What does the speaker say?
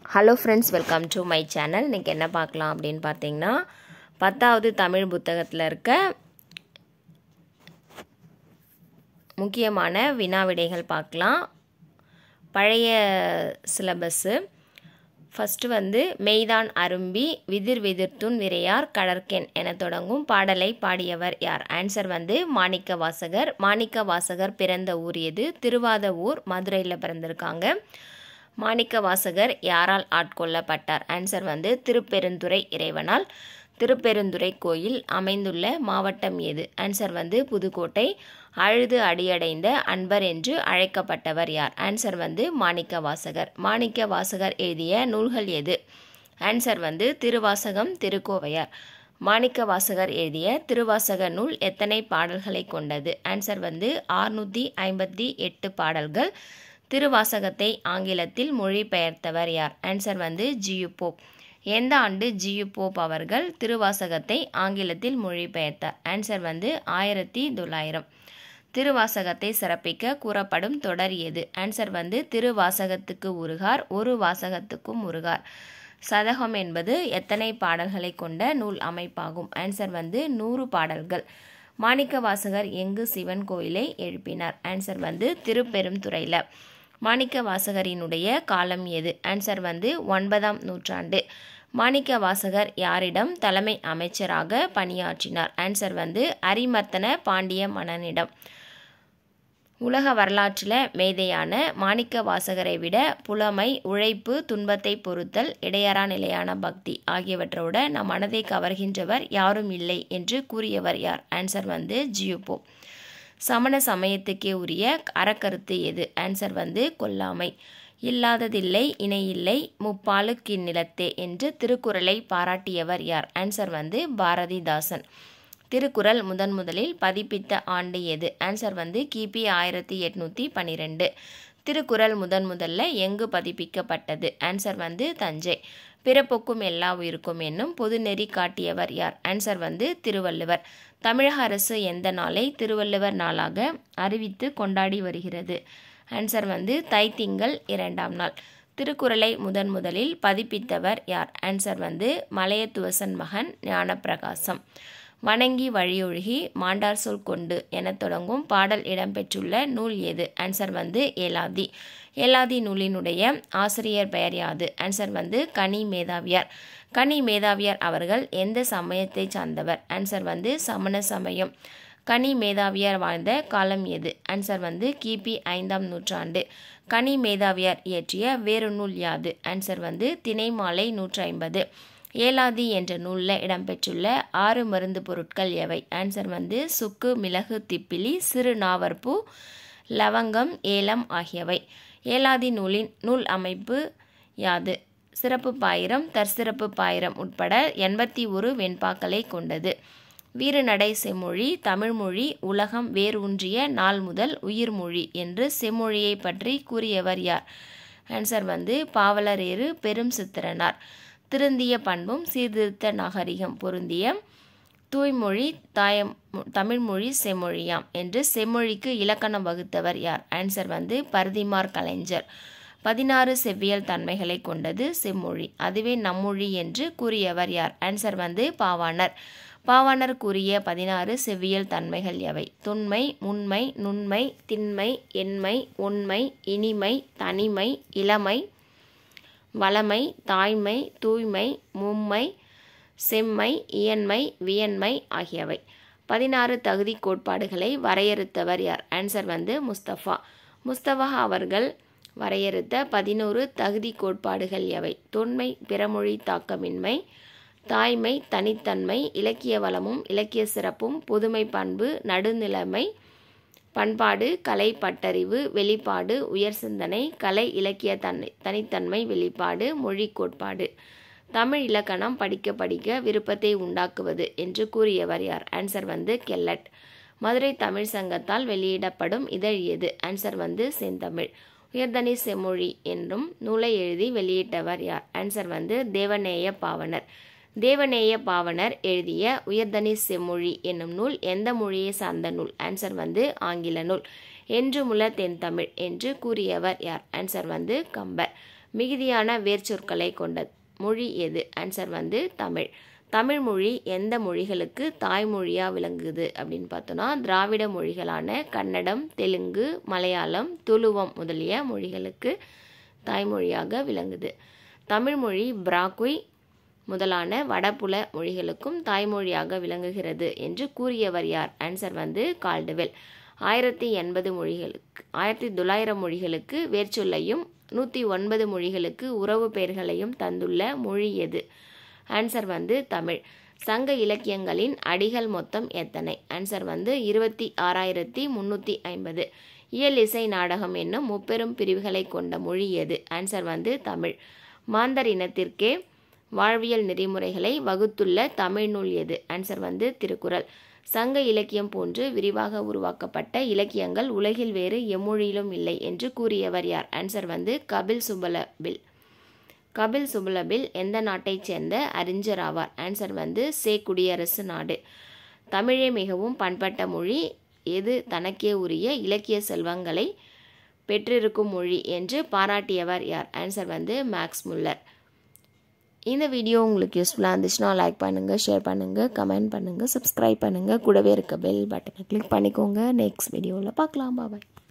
hello friends welcome to my channel இன்றைக்கி என்ன பார்க்கலாம் அப்படின்னு பார்த்தீங்கன்னா பத்தாவது தமிழ் புத்தகத்தில் இருக்க முக்கியமான வினா விடைகள் பார்க்கலாம் பழைய சிலபஸ்ஸு ஃபஸ்ட்டு வந்து மெய்தான் அரும்பி விதிர் விதிர்த்துன் விரையார் கடற்கென் என தொடங்கும் பாடலை பாடியவர் யார் ஆன்சர் வந்து மாணிக்க வாசகர் மாணிக்க வாசகர் பிறந்த ஊர் எது திருவாத ஊர் மதுரையில் பிறந்திருக்காங்க மாணிக்க வாசகர் யாரால் ஆட்கொள்ளப்பட்டார் ஆன்சர் வந்து திருப்பெருந்துறை இறைவனால் திருப்பெருந்துறை கோயில் அமைந்துள்ள மாவட்டம் எது ஆன்சர் வந்து புதுக்கோட்டை அழுது அடியடைந்த அன்பர் என்று அழைக்கப்பட்டவர் யார் ஆன்சர் வந்து மாணிக்க வாசகர் மாணிக்க வாசகர் எழுதிய நூல்கள் எது ஆன்சர் வந்து திருவாசகம் திருக்கோவையார் மாணிக்க வாசகர் எழுதிய திருவாசக நூல் எத்தனை பாடல்களை கொண்டது ஆன்சர் வந்து ஆறுநூற்றி ஐம்பத்தி எட்டு பாடல்கள் திருவாசகத்தை ஆங்கிலத்தில் மொழிபெயர்த்தவர் யார் ஆன்சர் வந்து ஜியு போப் எந்த ஆண்டு ஜியு போப் அவர்கள் திருவாசகத்தை ஆங்கிலத்தில் மொழிபெயர்த்தார் ஆன்சர் வந்து ஆயிரத்தி தொள்ளாயிரம் திருவாசகத்தை சிறப்பிக்க கூறப்படும் தொடர் எது ஆன்சர் வந்து திருவாசகத்துக்கு உருகார் ஒரு வாசகத்துக்கும் உருகார் சதகம் என்பது எத்தனை பாடல்களை கொண்ட நூல் அமைப்பாகும் ஆன்சர் வந்து நூறு பாடல்கள் மாணிக்க வாசகர் எங்கு சிவன் கோயிலை எழுப்பினார் ஆன்சர் வந்து திருப்பெருந்துறையில் மாணிக்க வாசகரினுடைய காலம் எது ஆன்சர் வந்து ஒன்பதாம் நூற்றாண்டு மாணிக்க வாசகர் யாரிடம் தலைமை அமைச்சராக பணியாற்றினார் ஆன்சர் வந்து அரிமர்த்தன பாண்டிய மன்னனிடம் உலக வரலாற்றில் மேதையான மாணிக்க வாசகரை விட புலமை உழைப்பு துன்பத்தை பொறுத்தல் இடையறா நிலையான பக்தி ஆகியவற்றோட நம் மனதை கவர்கின்றவர் யாரும் இல்லை என்று கூறியவர் யார் ஆன்சர் வந்து ஜியுப்போ சமண சமயத்துக்கே உரிய அறக்கருத்து எது ஆன்சர் வந்து கொல்லாமை இல்லாததில்லை இணையில்லை முப்பாலுக்கு நிலத்தே என்று திருக்குறளை பாராட்டியவர் யார் ஆன்சர் வந்து பாரதிதாசன் திருக்குறள் முதன் முதலில் பதிப்பித்த ஆண்டு எது ஆன்சர் வந்து கிபி ஆயிரத்தி எட்நூற்றி பன்னிரெண்டு திருக்குறள் முதன் முதல்ல எங்கு பதிப்பிக்கப்பட்டது ஆன்சர் வந்து தஞ்சை பிறப்புக்கும் எல்லா உயிருக்கும் என்னும் பொதுநெறி காட்டியவர் யார் ஆன்சர் வந்து திருவள்ளுவர் தமிழக அரசு எந்த நாளை திருவள்ளுவர் நாளாக அறிவித்து கொண்டாடி வருகிறது ஆன்சர் வந்து தைத்திங்கள் இரண்டாம் நாள் திருக்குறளை முதன் முதலில் பதிப்பித்தவர் யார் ஆன்சர் வந்து மலையத்துவசன் மகன் ஞானப்பிரகாசம் வணங்கி வழியொழுகி மாண்டார் சொல் கொண்டு என தொடங்கும் பாடல் இடம்பெற்றுள்ள நூல் எது ஆன்சர் வந்து ஏலாதி ஏலாதி நூலினுடைய ஆசிரியர் பெயர் யாது ஆன்சர் வந்து கனி மேதாவியார் கனி மேதாவியார் அவர்கள் எந்த சமயத்தை சார்ந்தவர் ஆன்சர் வந்து சமண சமயம் கனி மேதாவியார் வாழ்ந்த காலம் எது ஆன்சர் வந்து கிபி ஐந்தாம் நூற்றாண்டு கனி மேதாவியார் இயற்றிய வேறு நூல் யாது ஆன்சர் வந்து திணைமாலை நூற்றி ஐம்பது ஏலாதி என்ற நூலில் இடம்பெற்றுள்ள ஆறு மருந்து பொருட்கள் எவை ஆன்சர் வந்து சுக்கு மிளகு திப்பிலி சிறு நாவற்பூ லவங்கம் ஏலம் ஆகியவை ஏலாதி நூலின் நூல் அமைப்பு யாது சிறப்பு பாயிரம் தற்சிறப்பு பாயிரம் உட்பட எண்பத்தி ஒரு வெண்பாக்களை கொண்டது வீறுநடை செம்மொழி தமிழ்மொழி உலகம் வேரூன்றிய நாள் முதல் உயிர்மொழி என்று செம்மொழியை பற்றி கூறியவர் யார் ஆன்சர் வந்து பாவலரேறு பெரும் சித்திரனார் திருந்திய பண்பும் சீர்திருத்த நாகரிகம் பொருந்திய தூய்மொழி தாயம் தமிழ்மொழி செம்மொழியாம் என்று செம்மொழிக்கு இலக்கணம் வகுத்தவர் யார் ஆன்சர் வந்து பரதிமார் கலைஞர் பதினாறு செவ்வியல் தன்மைகளை கொண்டது செம்மொழி அதுவே நம்மொழி என்று கூறியவர் யார் ஆன்சர் வந்து பாவாணர் பாவாணர் கூறிய பதினாறு செவ்வியல் தன்மைகள் எவை தொன்மை முன்மை நுண்மை திண்மை எண்மை ஒன்மை இனிமை தனிமை இளமை வளமை தாய்மை தூய்மை மும்மை செம்மை இயன்மை வியன்மை ஆகியவை பதினாறு தகுதி கோட்பாடுகளை வரையறுத்தவர் யார் ஆன்சர் வந்து முஸ்தபா முஸ்தபா அவர்கள் வரையறுத்த பதினோரு தகுதி கோட்பாடுகள் எவை தொன்மை பிறமொழி தாக்கமின்மை தாய்மை தனித்தன்மை இலக்கிய வளமும் இலக்கிய சிறப்பும் புதுமை பண்பு நடுநிலைமை பண்பாடு கலை பட்டறிவு வெளிப்பாடு உயர் சிந்தனை கலை இலக்கிய தன்னை தனித்தன்மை வெளிப்பாடு மொழி கோட்பாடு தமிழ் இலக்கணம் படிக்க படிக்க விருப்பத்தை உண்டாக்குவது என்று கூறியவர் யார் ஆன்சர் வந்து கெல்லட் மதுரை தமிழ் சங்கத்தால் வெளியிடப்படும் இதழ் எது ஆன்சர் வந்து செந்தமிழ் உயர்தனி செம்மொழி என்றும் நூலை எழுதி வெளியிட்டவர் யார் ஆன்சர் வந்து தேவநேய பாவனர் தேவநேய பாவனர் எழுதிய உயர்தனி செம்மொழி என்னும் நூல் எந்த மொழியை சார்ந்த நூல் ஆன்சர் வந்து ஆங்கில நூல் என்று முல தென்தமிழ் என்று கூறியவர் யார் ஆன்சர் வந்து கம்பர் மிகுதியான வேர்ச்சொற்களை கொண்ட மொழி எது ஆன்சர் வந்து தமிழ் தமிழ் மொழி எந்த மொழிகளுக்கு தாய்மொழியாக விளங்குது அப்படின்னு பார்த்தோன்னா திராவிட மொழிகளான கன்னடம் தெலுங்கு மலையாளம் துளுவம் முதலிய மொழிகளுக்கு தாய்மொழியாக விளங்குது தமிழ்மொழி பிராக்குய் முதலான வடபுல மொழிகளுக்கும் தாய்மொழியாக விளங்குகிறது என்று கூறியவர் யார் ஆன்சர் வந்து கால்டுவெல் ஆயிரத்தி எண்பது மொழிகளுக்கு ஆயிரத்தி தொள்ளாயிரம் மொழிகளுக்கு வேர்ச்சொல்லையும் நூற்றி ஒன்பது மொழிகளுக்கு உறவு பெயர்களையும் தந்துள்ள மொழி எது ஆன்சர் வந்து தமிழ் சங்க இலக்கியங்களின் அடிகள் மொத்தம் எத்தனை ஆன்சர் வந்து இருபத்தி ஆறாயிரத்தி முந்நூற்றி ஐம்பது இயல் இசை நாடகம் என்னும் முப்பெரும் பிரிவுகளை கொண்ட மொழி எது ஆன்சர் வந்து தமிழ் மாந்தர் இனத்திற்கே வாழ்வியல் நெறிமுறைகளை வகுத்துள்ள தமிழ் நூல் எது ஆன்சர் வந்து திருக்குறள் சங்க இலக்கியம் போன்று விரிவாக உருவாக்கப்பட்ட இலக்கியங்கள் உலகில் வேறு எம்மொழியிலும் இல்லை என்று கூறியவர் யார் ஆன்சர் வந்து கபில் சுபலபில் கபில் சுபலபில் எந்த நாட்டைச் சேர்ந்த அறிஞர் ஆவார் ஆன்சர் வந்து சே குடியரசு நாடு தமிழே மிகவும் பண்பட்ட மொழி எது தனக்கே உரிய இலக்கிய செல்வங்களை பெற்றிருக்கும் மொழி என்று பாராட்டியவர் யார் ஆன்சர் வந்து மேக்ஸ் முல்லர் இந்த வீடியோ உங்களுக்கு யூஸ்ஃபுல்லாக இருந்துச்சுன்னா லைக் பண்ணுங்கள் ஷேர் பண்ணுங்கள் கமெண்ட் பண்ணுங்கள் சப்ஸ்கிரைப் பண்ணுங்கள் கூடவே இருக்க பெல் பட்டனை கிளிக் பண்ணிக்கோங்க நெக்ஸ்ட் வீடியோவில் பார்க்கலாம் பாய்